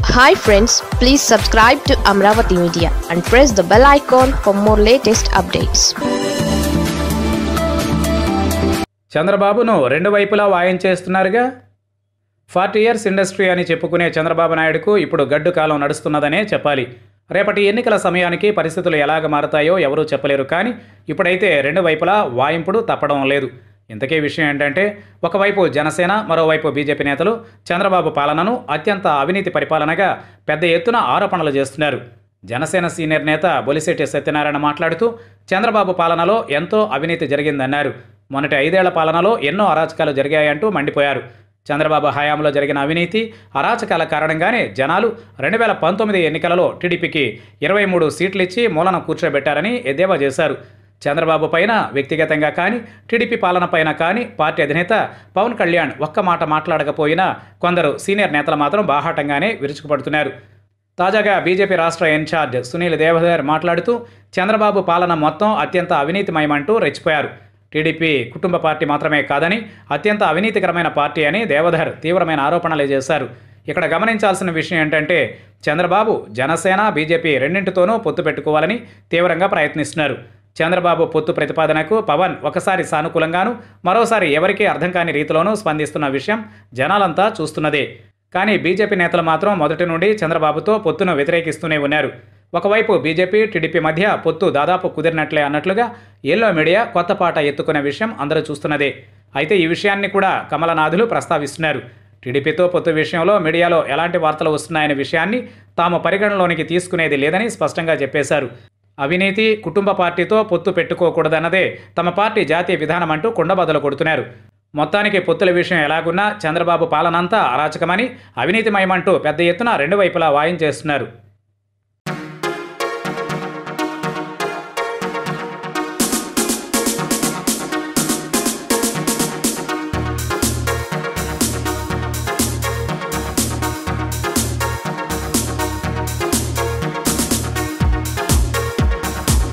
hi friends please subscribe to Amaravati media and press the bell icon for more latest updates చంద్రబాబును రెండు వైపులా వాయించేస్తున్నారుగా forty years industry అని చెప్పుకునే చంద్రబాబు నాయుడుకు ఇప్పుడు గడ్డు కాలం నడుస్తున్నదనే చెప్పాలి రేపటి ఎన్నికల సమయానికి పరిస్థితులు ఎలాగ మారతాయో ఎవరూ చెప్పలేరు కానీ ఇప్పుడైతే రెండు వైపులా వాయింపుడు తప్పడం లేదు ఇంతకీ విషయం ఏంటంటే ఒకవైపు జనసేన మరోవైపు బీజేపీ నేతలు చంద్రబాబు పాలనను అత్యంత అవినీతి పరిపాలనగా పెద్ద ఎత్తున ఆరోపణలు చేస్తున్నారు జనసేన సీనియర్ నేత బొలిశెట్టి సత్యనారాయణ మాట్లాడుతూ చంద్రబాబు పాలనలో ఎంతో అవినీతి జరిగిందన్నారు మొన్నటి ఐదేళ్ల పాలనలో ఎన్నో అరాచకాలు జరిగాయంటూ మండిపోయారు చంద్రబాబు హయాంలో జరిగిన అవినీతి అరాచకాల కారణంగానే జనాలు రెండు వేల పంతొమ్మిది ఎన్నికలలో టీడీపీకి ఇరవై మూడు సీట్లు ఇచ్చి మూలన కూర్చోబెట్టారని ఎద్దేవా చేశారు చంద్రబాబు పైన వ్యక్తిగతంగా కానీ టీడీపీ పాలన పైన కానీ పార్టీ అధినేత పవన్ కళ్యాణ్ ఒక్క మాట మాట్లాడకపోయినా కొందరు సీనియర్ నేతలు మాత్రం బాహాటంగానే విరుచుకుపడుతున్నారు తాజాగా బీజేపీ రాష్ట్ర ఇన్ఛార్జ్ సునీల్ దేవధర్ మాట్లాడుతూ చంద్రబాబు పాలన మొత్తం అత్యంత అవినీతిమయమంటూ రెచ్చిపోయారు టీడీపీ కుటుంబ పార్టీ మాత్రమే కాదని అత్యంత అవినీతికరమైన పార్టీ అని దేవధర్ తీవ్రమైన ఆరోపణలు చేశారు ఇక్కడ గమనించాల్సిన విషయం ఏంటంటే చంద్రబాబు జనసేన బీజేపీ రెండింటితోనూ పొత్తు పెట్టుకోవాలని తీవ్రంగా ప్రయత్నిస్తున్నారు చంద్రబాబు పొత్తు ప్రతిపాదనకు పవన్ ఒకసారి సానుకూలంగాను మరోసారి ఎవరికీ అర్థం కాని రీతిలోనూ స్పందిస్తున్న విషయం జనాలంతా చూస్తున్నదే కానీ బీజేపీ నేతలు మాత్రం మొదటి నుండి చంద్రబాబుతో పొత్తును వ్యతిరేకిస్తూనే ఉన్నారు ఒకవైపు బీజేపీ టీడీపీ మధ్య పొత్తు దాదాపు కుదిరినట్లే అన్నట్లుగా ఎల్లో మీడియా కొత్త పాట ఎత్తుకునే విషయం అందరూ చూస్తున్నదే అయితే ఈ విషయాన్ని కూడా కమలనాథులు ప్రస్తావిస్తున్నారు టీడీపీతో పొత్తు విషయంలో మీడియాలో ఎలాంటి వార్తలు వస్తున్నాయనే విషయాన్ని తాము పరిగణలోనికి తీసుకునేది లేదని స్పష్టంగా చెప్పేశారు అవినీతి కుటుంబ పార్టీతో పొత్తు పెట్టుకోకూడదన్నదే తమ పార్టీ జాతీయ విధానం అంటూ కుండబద్దలు కొడుతున్నారు మొత్తానికి పొత్తుల విషయం ఎలాగున్నా చంద్రబాబు పాలనంతా అరాచకమని అవినీతిమయమంటూ పెద్ద ఎత్తున రెండు వైపులా వాయించేస్తున్నారు